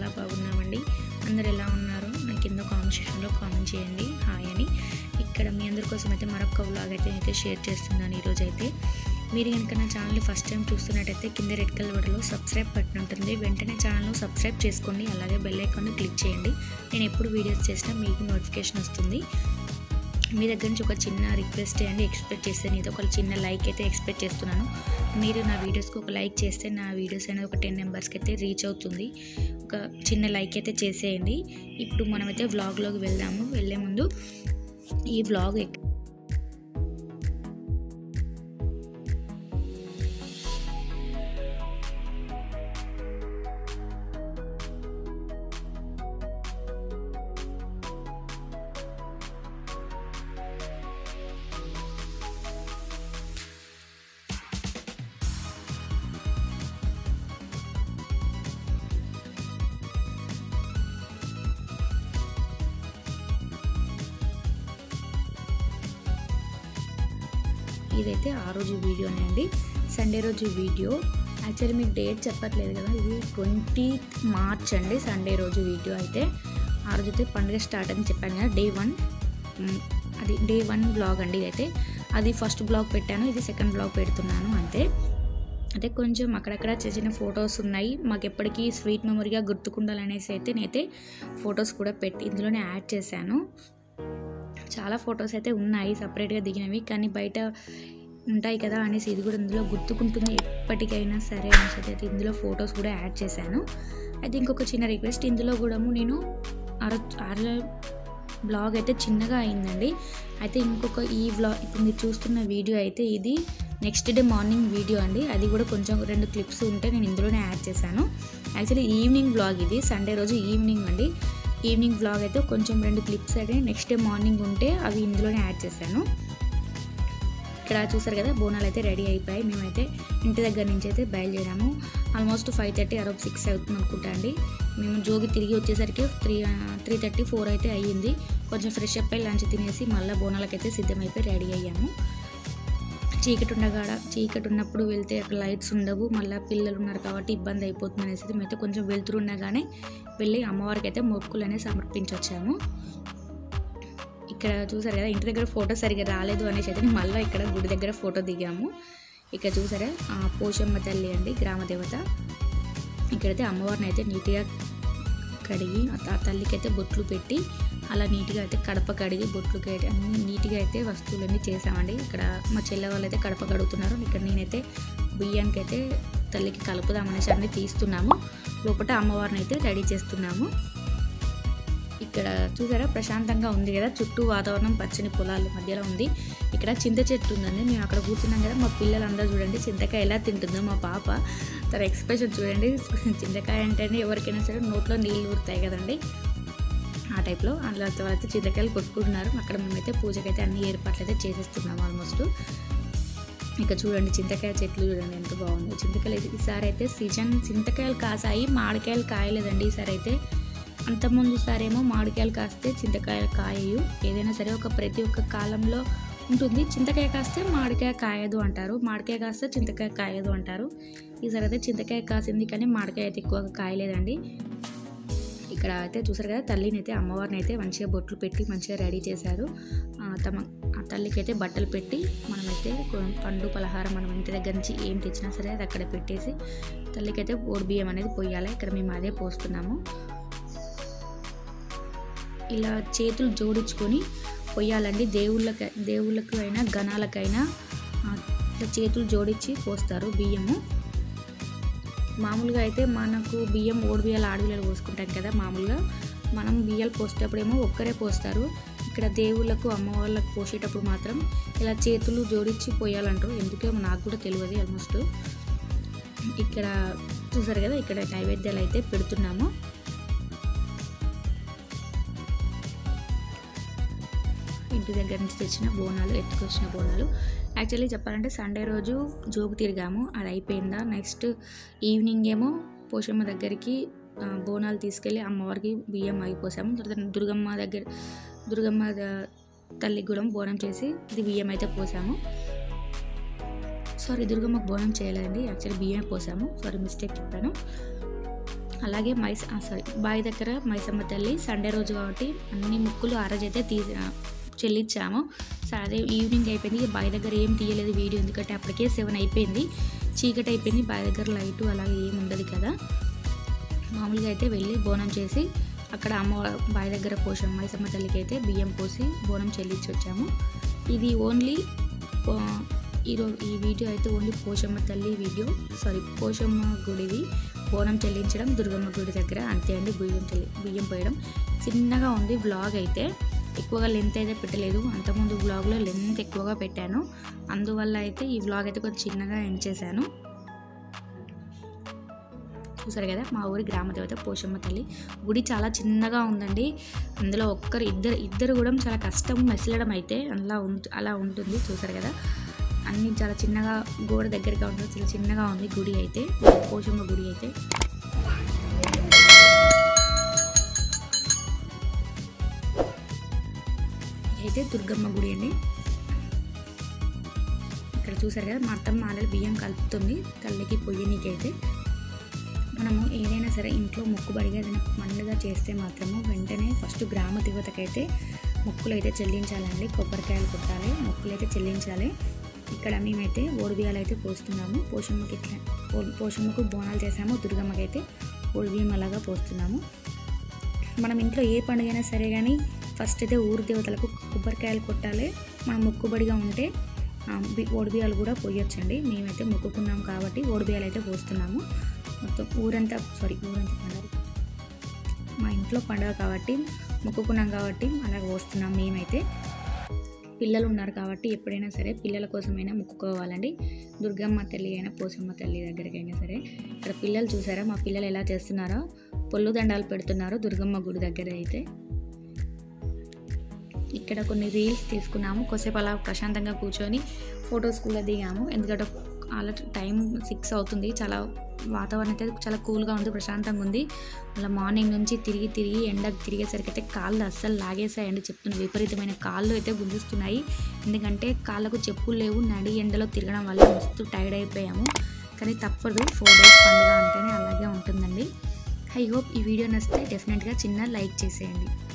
చాలా బాగున్నామండి అందరు ఎలా ఉన్నారు నాకు కింద కామెంట్ సెక్షన్లో కామెంట్ చేయండి హాయ్ అని ఇక్కడ మీ అందరి కోసం అయితే మరొక వ్లాగ్ అయితే అయితే షేర్ చేస్తున్నాను ఈరోజు అయితే మీరు కనుక నా ఛానల్ని ఫస్ట్ టైం చూస్తున్నట్టయితే కింద రెడ్ కలర్ బటన్లో సబ్స్క్రైబ్ బటన్ ఉంటుంది వెంటనే ఛానల్ను సబ్స్క్రైబ్ చేసుకోండి అలాగే బెల్ ఐకాన్ని క్లిక్ చేయండి నేను ఎప్పుడు వీడియోస్ చేసినా మీకు నోటిఫికేషన్ వస్తుంది మీ దగ్గర నుంచి ఒక చిన్న రిక్వెస్ట్ అండి ఎక్స్పెక్ట్ చేస్తే నేను ఒక చిన్న లైక్ అయితే ఎక్స్పెక్ట్ చేస్తున్నాను మీరు నా వీడియోస్కి ఒక లైక్ చేస్తే నా వీడియోస్ అనేది ఒక టెన్ మెంబర్స్కి అయితే రీచ్ అవుతుంది ఒక చిన్న లైక్ అయితే చేసేయండి ఇప్పుడు మనమైతే వ్లాగ్లోకి వెళ్దాము వెళ్ళే ముందు ఈ వ్లాగ్ ఎక్- ఇదైతే ఆ రోజు వీడియోనే అండి సండే రోజు వీడియో యాక్చువల్లీ మీకు డేట్ చెప్పట్లేదు కదా ఇది ట్వంటీ మార్చ్ అండి సండే రోజు వీడియో అయితే ఆ రోజు అయితే పండుగ స్టార్ట్ అని చెప్పాను కదా డే వన్ అది డే వన్ బ్లాగ్ అండి ఇదైతే అది ఫస్ట్ బ్లాగ్ పెట్టాను ఇది సెకండ్ బ్లాగ్ పెడుతున్నాను అంతే అంటే కొంచెం అక్కడక్కడ చిన్న చిన్న ఫొటోస్ ఉన్నాయి మాకు ఎప్పటికీ స్వీట్ మెమొరీగా గుర్తుకుండాలనేసి అయితే నేనైతే ఫొటోస్ కూడా పెట్టి ఇందులోనే యాడ్ చేశాను చాలా ఫొటోస్ అయితే ఉన్నాయి సపరేట్గా దిగినవి కానీ బయట ఉంటాయి కదా అనేసి ఇది కూడా ఇందులో గుర్తుకుంటుంది ఎప్పటికైనా సరే అనేసి అయితే ఇందులో ఫొటోస్ కూడా యాడ్ చేశాను అయితే ఇంకొక చిన్న రిక్వెస్ట్ ఇందులో కూడా నేను అర అర బ్లాగ్ అయితే చిన్నగా అయిందండి అయితే ఇంకొక ఈ బ్లాగ్ ఇప్పుడు మీరు చూస్తున్న వీడియో అయితే ఇది నెక్స్ట్ డే మార్నింగ్ వీడియో అండి అది కూడా కొంచెం రెండు క్లిప్స్ ఉంటే నేను ఇందులోనే యాడ్ చేశాను యాక్చువల్లీ ఈవినింగ్ బ్లాగ్ ఇది సండే రోజు ఈవినింగ్ అండి ఈవినింగ్ బ్లాగ్ అయితే కొంచెం రెండు క్లిప్స్ అయితే నెక్స్ట్ డే మార్నింగ్ ఉంటే అవి ఇందులోనే యాడ్ చేశాను ఇక్కడ చూసారు కదా బోనాలు అయితే రెడీ అయిపోయాయి మేమైతే ఇంటి దగ్గర నుంచి అయితే బయలుదేరాము almost five thirty around six అవుతుంది అనుకుంటా అండి మేము జోగి తిరిగి వచ్చేసరికి త్రీ త్రీ థర్టీ ఫోర్ అయితే అయ్యింది కొంచెం ఫ్రెష్ అప్ అయి లంచ్ తినేసి మళ్ళీ బోనాలకైతే సిద్ధమైపోయి రెడీ అయ్యాము చీకటి ఉండగాడ చీకటి ఉన్నప్పుడు వెళ్తే అక్కడ లైట్స్ ఉండవు మళ్ళీ పిల్లలు ఉన్నారు కాబట్టి ఇబ్బంది అయిపోతుంది అనేసి మేమైతే కొంచెం వెళ్తురున్నగానే వెళ్ళి అమ్మవారికి అయితే మొక్కులు అనేది సమర్పించొచ్చాము ఇక్కడ చూసారు కదా ఇంటి దగ్గర ఫోటో సరిగా రాలేదు అనేసి అయితే మళ్ళీ ఇక్కడ గుడి దగ్గర ఫోటో దిగాము ఇక్కడ చూసారా ఆ పోషమ్మ తల్లి అండి గ్రామ దేవత ఇక్కడైతే అమ్మవారిని అయితే నీట్గా కడిగి ఆ తల్లికి అయితే బొట్లు పెట్టి అలా నీట్గా అయితే కడప కడిగి బొట్లు కడిగి అన్ని నీట్గా అయితే వస్తువులన్నీ చేసామండి ఇక్కడ మా చెల్లె వాళ్ళు అయితే కడప కడుగుతున్నారు ఇక్కడ నేనైతే బియ్యానికి అయితే తల్లికి కలుపుదామనేసి అన్ని తీస్తున్నాము లోపల అమ్మవారిని అయితే రెడీ చేస్తున్నాము ఇక్కడ చూసారా ప్రశాంతంగా ఉంది కదా చుట్టూ వాతావరణం పచ్చని పొలాల మధ్యలో ఉంది ఇక్కడ చింత చెట్టు ఉందండి మేము అక్కడ కూర్చున్నాం కదా మా పిల్లలందరూ చూడండి చింతకాయ ఎలా తింటుందో మా పాప తన ఎక్స్ప్రెషన్ చూడండి చింతకాయ అంటేనే ఎవరికైనా సరే నోట్లో నీళ్ళు ఊరుతాయి కదండి ఆ టైప్లో అందులో తర్వాత చింతకాయలు కొట్టుకుంటున్నారు అక్కడ మేమైతే పూజకైతే అన్ని ఏర్పాట్లు అయితే చేసేస్తున్నాం ఆల్మోస్ట్ ఇక చూడండి చింతకాయ చెట్లు చూడండి ఎంత బాగుందో చింతకాయలు అయితే ఈసారి అయితే సీజన్ చింతకాయలు కాసాయి మామిడికాయలు కాయలేదండి ఈసారి అయితే అంతకుముందు సారేమో మామిడికాయలు కాస్తే చింతకాయలు కాయవు ఏదైనా సరే ఒక ప్రతి ఒక్క కాలంలో ఉంటుంది చింతకాయ కాస్తే మామిడికాయ కాయదు అంటారు మామిడికాయ కాస్తే చింతకాయ కాయదు అంటారు ఈసారి అయితే చింతకాయ కాసింది కానీ మామిడికాయ అయితే ఎక్కువగా కాయలేదండి ఇక్కడ అయితే చూసారు కదా తల్లిని అయితే అమ్మవారిని అయితే మంచిగా బొట్లు పెట్టి మంచిగా రెడీ చేశారు ఆ, తమ ఆ తల్లికి అయితే బట్టలు పెట్టి మనమైతే కొ- పండు పలహారం మనం ఇంటి దగ్గర నుంచి ఏం తెచ్చినా సరే అది అక్కడ పెట్టేసి తల్లికి అయితే ఓడి బియ్యం అనేది పోయాలి ఇక్కడ మేము అదే పోస్తున్నాము ఇలా చేతులు జోడించుకొని పొయ్యాలండి దేవుళ్ళకి దేవుళ్ళకు అయినా గణాలకైనా ఆ, ఇట్లా చేతులు జోడించి పోస్తారు బియ్యము మామూలుగా అయితే మనకు బియ్యం ఓడి బియ్యాలు ఆడు బియ్యాలు పోసుకుంటాం కదా మామూలుగా మనం బియ్యాలు పోసేటప్పుడేమో ఒక్కరే పోస్తారు ఇక్కడ దేవుళ్ళకు అమ్మవాళ్ళకు పోసేటప్పుడు మాత్రం ఇలా చేతులు జోడించి పోయాలంటారు ఎందుకో నాకు కూడా తెలియదు ఆల్మోస్ట్ ఇక్కడ చూసారు కదా ఇక్కడ నైవేద్యాలు అయితే పెడుతున్నాము ఇంటి దగ్గర నుంచి తెచ్చిన బోనాలు ఎత్తుకొచ్చిన బోనాలు యాక్చువల్లీ చెప్పాలంటే సండే రోజు జోగు తిరిగాము అది అయిపోయిందా నెక్స్ట్ ఈవినింగ్ ఏమో పోషమ్మ దగ్గరికి ఆ, బోనాలు తీసుకెళ్ళి అమ్మవారికి బియ్యం అయిపోసాము తర్వాత దుర్గమ్మ దగ్గర దుర్గమ్మ ద- తల్లికి కూడా బోనం చేసి ఇది బియ్యం అయితే పోసాము సారీ దుర్గమ్మకు బోనం చేయలేదండి యాక్చువల్లీ బియ్యం పోసాము సారీ మిస్టేక్ చెప్పాను అలాగే మైస సారీ బావి దగ్గర మైసమ్మ తల్లి సండే రోజు కాబట్టి అన్ని ముక్కులు ఆ రోజు అయితే తీ చెల్లించాము సో అదే ఈవినింగ్ అయిపోయింది ఇక బావి దగ్గర ఏం తీయలేదు వీడియో ఎందుకంటే అప్పటికే సెవెన్ అయిపోయింది చీకటి అయిపోయింది బావి దగ్గర లైటు అలాగే ఏం ఉండదు కదా మామూలుగా అయితే వెళ్ళి బోనం చేసి అక్కడ అమ్మ బావి దగ్గర పోసాం మైసమ్మ తల్లికి అయితే బియ్యం పోసి బోనం చెల్లించి వచ్చాము ఇది ఓన్లీ ఈరోజు ఈ వీడియో అయితే ఓన్లీ పోషమ్మ తల్లి వీడియో సారీ పోషమ్మ గుడిది బోనం చెల్లించడం దుర్గమ్మ గుడి దగ్గర అంతే అండి బియ్యం చెల్లి బియ్యం పోయడం చిన్నగా ఉంది బ్లాగ్ అయితే ఎక్కువగా లెంత్ అయితే పెట్టలేదు అంతకుముందు బ్లాగ్లో లెంత్ ఎక్కువగా పెట్టాను అందువల్ల అయితే ఈ వ్లాగ్ అయితే కొంచెం చిన్నగా ఎండ్ చేశాను చూసారు కదా మా ఊరి గ్రామ దేవత పోషమ్మ తల్లి గుడి చాలా చిన్నగా ఉందండి అందులో ఒక్కరు ఇద్దరు ఇద్దరు కూడా చాలా కష్టం మెసలడం అయితే అలా ఉంటు అలా ఉంటుంది చూసారు కదా అన్ని చాలా చిన్నగా గోడ దగ్గరగా ఉంటుంది చాలా చిన్నగా ఉంది గుడి అయితే పోషమ్మ గుడి అయితే అయితే దుర్గమ్మ గుడి అండి ఇక్కడ చూసారు కదా మా అత్తమ్మ ఆల్రెడీ బియ్యం కలుపుతుంది తల్లికి పొయ్యనీకైతే మనము ఏదైనా సరే ఇంట్లో మొక్కుబడిగా ఏదైనా పండుగ చేస్తే మాత్రము వెంటనే ఫస్ట్ గ్రామ దేవతకైతే మొక్కులు అయితే చెల్లించాలండి కొబ్బరికాయలు కొట్టాలి మొక్కులు అయితే చెల్లించాలి ఇక్కడ మేమైతే ఓడిబియ్యాలు అయితే పోస్తున్నాము పోషమ్మకి ఇట్లా పో- పోషమ్మకు బోనాలు చేసాము దుర్గమ్మకి అయితే ఓడిబియ్యం అలాగా పోస్తున్నాము మనం ఇంట్లో ఏ పండుగ అయినా సరే కానీ ఫస్ట్ అయితే ఊరు దేవతలకు కొబ్బరికాయలు కొట్టాలి మనం మొక్కుబడిగా ఉంటే ఆ, బి- ఓడిబియ్యాలు కూడా పోయొచ్చండి మేమైతే మొక్కుకున్నాం కాబట్టి ఓడిబియ్యాలు అయితే పోస్తున్నాము మొత్తం ఊరంతా సారీ ఊరంతా పండుగ మా ఇంట్లో పండుగ కాబట్టి మొక్కుకున్నాం కాబట్టి అలాగ పోస్తున్నాం మేమైతే పిల్లలు ఉన్నారు కాబట్టి ఎప్పుడైనా సరే పిల్లల కోసమైనా మొక్కుకోవాలండి దుర్గమ్మ తల్లి అయినా పోసమ్మ తల్లి దగ్గరికైనా సరే ఇక్కడ పిల్లలు చూసారా మా పిల్లలు ఎలా చేస్తున్నారో పొల్లు దండాలు పెడుతున్నారు దుర్గమ్మ గుడి దగ్గర అయితే ఇక్కడ కొన్ని రీల్స్ తీసుకున్నాము కొద్దిసేపు అలా ప్రశాంతంగా కూర్చొని ఫొటోస్ కూడా దిగాము ఎందుకంటే అలా టైం సిక్స్ అవుతుంది చాలా వాతావరణం అయితే చాలా కూల్గా ఉంది ప్రశాంతంగా ఉంది అలా మార్నింగ్ నుంచి తిరిగి తిరిగి ఎండకు తిరిగేసరికి అయితే కాళ్ళు అస్సలు లాగేసాయండి చెప్తున్న విపరీతమైన కాళ్ళు అయితే గుంజిస్తున్నాయి ఎందుకంటే కాళ్ళకు చెప్పులు లేవు నడి ఎండలో తిరగడం వల్ల మస్తు టైర్డ్ అయిపోయాము కానీ తప్పదు ఫోర్ డేస్ పండుగ అంటేనే అలాగే ఉంటుందండి ఐ హోప్ ఈ వీడియో నచ్చితే డెఫినెట్గా చిన్న లైక్ చేసేయండి